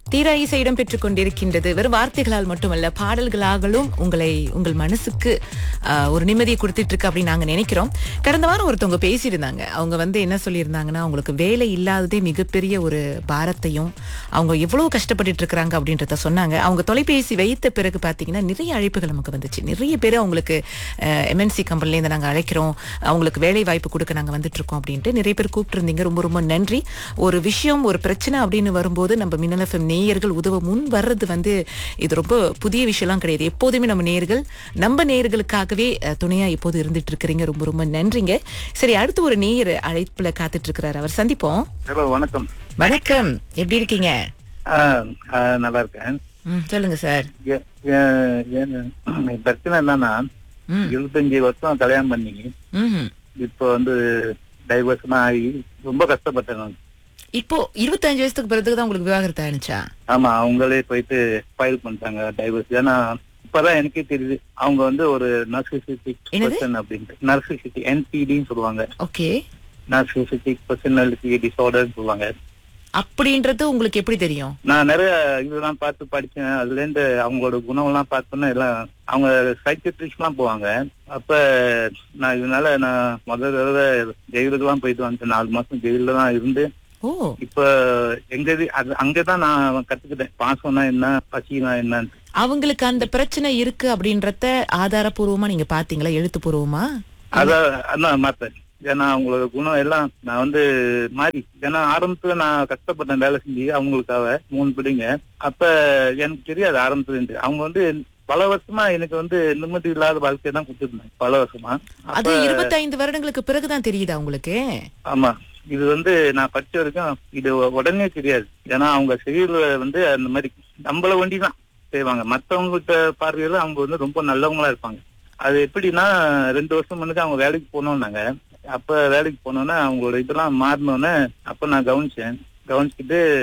தீரா இசை இடம் பெற்றுக் கொண்டிருக்கின்றது வெறும் வார்த்தைகளால் மட்டுமல்ல பாடல்களாகவும் உங்களை உங்கள் மனசுக்கு ஆஹ், ஒரு நிம்மதியை கொடுத்துட்டு இருக்கு அப்படின்னு நாங்க நினைக்கிறோம் கடந்த வாரம் ஒருத்தவங்க பேசியிருந்தாங்க அவங்க வந்து என்ன சொல்லியிருந்தாங்கன்னா அவங்களுக்கு வேலை இல்லாததே மிகப்பெரிய ஒரு பாரத்தையும் அவங்க எவ்வளவு கஷ்டப்பட்டுட்டு இருக்காங்க அப்படின்றத சொன்னாங்க அவங்க தொலைபேசி வைத்த பிறகு பாத்தீங்கன்னா நிறைய அழைப்புகள் நமக்கு வந்துச்சு நிறைய பேர் அவங்களுக்கு எம்என்சி கம்பெனிலேருந்து நாங்க அழைக்கிறோம் அவங்களுக்கு வேலை வாய்ப்பு கொடுக்க நாங்க வந்துட்டு இருக்கோம் அப்படின்ட்டு நிறைய பேர் கூப்பிட்டு ரொம்ப ரொம்ப நன்றி ஒரு விஷயம் ஒரு பிரச்சனை அப்படின்னு வரும்போது நம்ம மின்னல் எஃப்எம் நேயர்கள் உதவ முன் வர்றது வந்து இது ரொம்ப புதிய விஷயம்லாம் கிடையாது எப்போதுமே நம்ம நேயர்கள் நம்ம நேயர்களுக்காகவே அஹ், துணையா இப்போது இருந்துட்டு இருக்கிறீங்க ரொம்ப ரொம்ப நன்றிங்க சரி அடுத்து ஒரு நேயர் அழைப்புல காத்துட்டு இருக்கிறார் அவர் சந்திப்போம் ஹலோ வணக்கம் வணக்கம் எப்படி இருக்கீங்க ஆ, ஆ, நல்லா இருக்கேன் ம், சொல்லுங்க சார் ஏ- ஏ- ஏன் பிரச்சனை என்னன்னா ம். இருபத்தஞ்சு வருஷம் கல்யாணம் பண்ணி ம் இப்போ வந்து டைவர்ஷன் ஆகி ரொம்ப கஷ்டப்பட்டேன் நான். இப்போ இருபத்தஞ்சு வயசுக்கு பிறகு தான் உங்களுக்கு விவாகரத்து ஆனிச்சா ஆமா அவங்களே போயிட்டு ஃபைல் பண்ணிட்டாங்க டைவர்ஸ் ஏன்னா இப்பதான் எனக்கே தெரியுது அவங்க வந்து ஒரு நர்சிசிட்டிக் என்னது? பர்சன் அப்படின்ட்டு நர்சிசிட்டி என்பிடின்னு சொல்லுவாங்க ஓகே நர்சிசிட்டிக் பர்சனாலிட்டி டிசார்டர்னு சொல்லுவாங்க அப்படின்றது உங்களுக்கு எப்படி தெரியும் நான் நிறைய இதெல்லாம் பார்த்து படிச்சேன் அதுல இருந்து அவங்களோட குணம் எல்லாம் பார்த்தோன்னா எல்லாம் அவங்க சைக்கட்ரிஸ்ட் எல்லாம் போவாங்க அப்ப நான் இதனால நான் முதல் தடவை ஜெயிலுக்கு எல்லாம் போயிட்டு வந்துட்டேன் நாலு மாசம் ஜெயில தான் இருந்து ஓ இப்ப எங்க இது- அது அங்கதான் நான் கத்துக்கிட்டேன் பாசம்னா என்ன பசினா என்னன்னு அவங்களுக்கு அந்த பிரச்சனை இருக்கு அப்படின்றத ஆதாரபூர்வமா நீங்க பாத்தீங்களா எழுத்துப்பூர்வமா அத அதான் மாத்தேன் ஏன்னா அவங்களோட குணம் எல்லாம் நான் வந்து மாறி ஏன்னா ஆரம்பத்துல நான் கஷ்டப்பட்டேன் வேலை செஞ்சு அவங்களுக்காக மூணு பிள்ளைங்க அப்ப எனக்கு தெரியாது ஆரம்பத்துல இருந்து அவங்க வந்து பல வருஷமா எனக்கு வந்து நிம்மதி இல்லாத வாழ்க்கையை தான் கொடுத்துருந்தாங்க பல வருஷமா அது அப்ப இருபத்தைந்து வருடங்களுக்கு பிறகுதான் தெரியுதா உங்களுக்கு ஆமா இது வந்து நான் படிச்ச வரைக்கும் இது உடனே தெரியாது ஏன்னா அவங்க செயல வந்து அந்த மாதிரி நம்மள வண்டி தான் செய்வாங்க மத்தவங்ககிட்ட பார்வையில அவங்க வந்து ரொம்ப நல்லவங்களா இருப்பாங்க அது எப்படின்னா ரெண்டு வருஷம் முன்னாடி அவங்க வேலைக்கு போனோம்னாங்க அப்ப வேலைக்கு போனோன்னே அவங்களோட இதெல்லாம் மாறினோன்னே அப்ப நான் கவனிச்சேன் கவனிச்சுட்டு